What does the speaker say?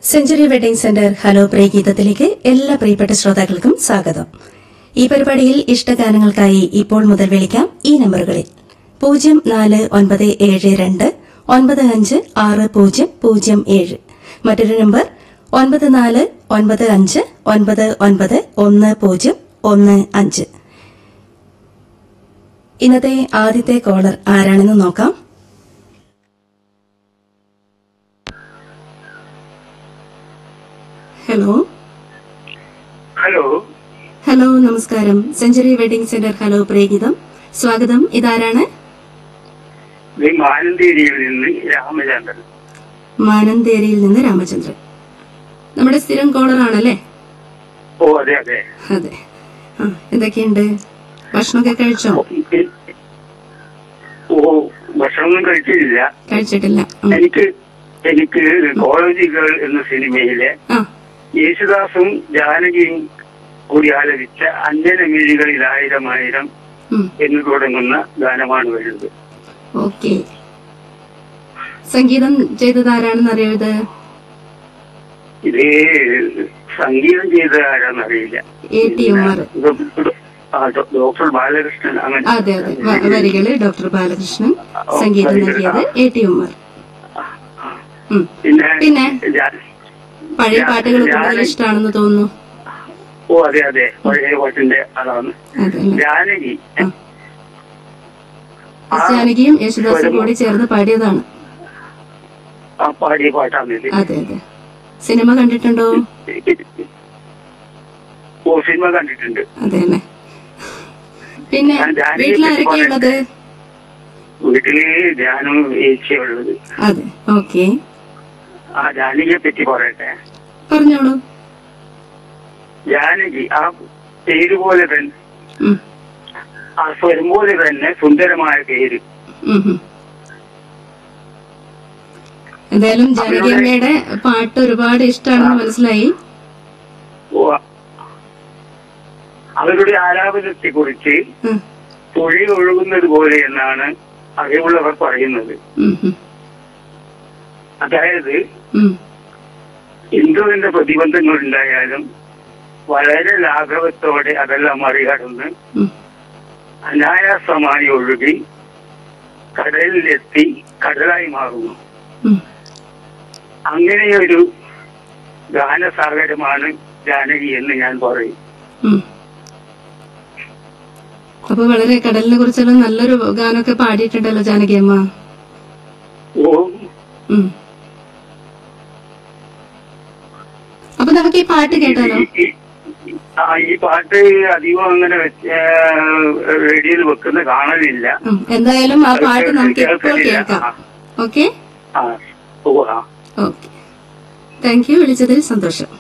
Century wedding centre hello പ്രേഗീതത്തിലേക്ക് എല്ലാ പ്രിയപ്പെട്ട ശ്രോതാക്കൾക്കും സ്വാഗതം ഈ പരിപാടിയിൽ ഇഷ്ടഗാനങ്ങൾക്കായി ഇപ്പോൾ മുതൽ വിളിക്കാം ഈ നമ്പറുകളിൽ പൂജ്യം നാല് ഒൻപത് ഏഴ് രണ്ട് ഒൻപത് അഞ്ച് ആറ് പൂജ്യം പൂജ്യം ഏഴ് മറ്റൊരു നമ്പർ ഒൻപത് നാല് ഒൻപത് അഞ്ച് ഒൻപത് ഒൻപത് ഒന്ന് പൂജ്യം ഒന്ന് അഞ്ച് ഇന്നത്തെ ആദ്യത്തെ കോളർ ആരാണെന്ന് നോക്കാം ഹലോ ഹലോ ഹലോ നമസ്കാരം സെഞ്ചുറി വെഡിംഗ് സെന്റർ ഹലോ പ്രേഗിതം സ്വാഗതം ഇതാരാണ് ഇത് മാനന്തേരിയിൽ നിന്ന് രാമചന്ദ്രൻ മാനന്തേരിയിൽ നിന്ന് രാമചന്ദ്രൻ നമ്മുടെ സ്ഥിരം കോളർ ആണല്ലേ ഓ അതെ അതെ അതെ ആ എന്തൊക്കെയുണ്ട് ഭക്ഷണമൊക്കെ കഴിച്ചോ ഓ ഭക്ഷണമൊന്നും കഴിച്ചിട്ടില്ല കഴിച്ചിട്ടില്ല ഉം. എനിക്ക് എനിക്ക് കോളേജുകൾ എന്ന സിനിമയിലെ ആ യേശുദാസും ജാനകിയും കൂടി ആലപിച്ച അഞ്ജനമിഴികളിൽ ആയിരം ആയിരം ഉം. എന്ന് തുടങ്ങുന്ന ഗാനമാണ് വരുന്നത് ഓക്കെ സംഗീതം ചെയ്തത് ആരാണെന്ന് അറിയോ ഇത് ഇത് സംഗീതം ചെയ്ത ആരാന്നറിയില്ല എ ടി ഉമ്മർ ഇത് ആ, ഡോ- ഡോക്ടർ ബാലകൃഷ്ണൻ അങ്ങനെ അതെ അതെ വ- വരികള് ഡോക്ടർ ബാലകൃഷ്ണൻ സംഗീതം നൽകിയത് എ ടി ഉമ്മർ ഉം. പിന്നെ പിന്നെ ജാ- പഴയ പാട്ടുകൾ കൂടുതൽ ഇഷ്ടമാണെന്ന് തോന്നുന്നു ഓ അതെ അതെ പഴയ പാട്ടിന്റെ അതാണ് അതെ അല്ലേ ജാനകി ആ. എസ് ജാനകിയും യേശുദാസും കൂടി ചേർന്ന് പാടിയതാണ് ആ പാടിയ പാട്ടാണിത് അതെ അതെ സിനിമ കണ്ടിട്ടുണ്ടോ ഓ സിനിമ കണ്ടിട്ടുണ്ട് അതെ അല്ലേ പിന്നെ ഞാൻ ജാനകിയെ വീട്ടിലാരൊക്കെയുള്ളത് വീട്ടില് ധ്യാനം ഏച്ചിയുള്ളത് അതെ ഓക്കെ ആ ജാനകിയെ പറ്റി പറയട്ടെ പറഞ്ഞോളൂ ജാനകി ആ പേര് പോലെ തന്നെ ഉം, ആ സ്വരം പോലെ തന്നെ സുന്ദരമായ പേര് ഉം, ഉം. എന്തായാലും ജാനകിയമ്മയുടെ പാട്ട് ഒരുപാട് ഇഷ്ടമാണെന്ന് മനസ്സിലായി ഓ അവരുടെ ആലാപനത്തെ കുറിച്ച് ഉം, പുഴ ഒഴുകുന്നത് പോലെ എന്നാണ് അറിവുള്ളവർ പറയുന്നത് ഉം, ഉം, അതായത് ഉം, എന്തുവിന്റെ പ്രതിബന്ധങ്ങൾ ഉണ്ടായാലും വളരെ ലാഘവത്തോടെ അതെല്ലാം മറികടന്ന് ഉം. അനായാസമായി ഒഴുകി കടലിലെത്തി കടലായി മാറുന്നു ഉം. അങ്ങനെയൊരു ഗാനസാഗരമാണ് ജാനകി എന്ന് ഞാൻ പറയും ഉം. അപ്പൊ വളരെ കടലിനെ കുറിച്ചുള്ള നല്ലൊരു ഗാനമൊക്കെ പാടിയിട്ടുണ്ടല്ലോ ജാനകിയമ്മ ഓ ഉം. അപ്പൊ നമുക്ക് ഈ പാട്ട് കേട്ടാലോ ഈ- ഈ- ആ ഈ പാട്ട് അധികം അങ്ങനെ വെച്ച്, ഏ, റേഡിയോയിൽ വെക്കുന്ന കാണലില്ല ഉം. എന്തായാലും ആ പാട്ട് നമുക്ക് ഇപ്പോൾ കേൾക്കാം ഓക്കെ ആ ഓ ആ ഓക്കെ താങ്ക് യു വിളിച്ചതിൽ സന്തോഷം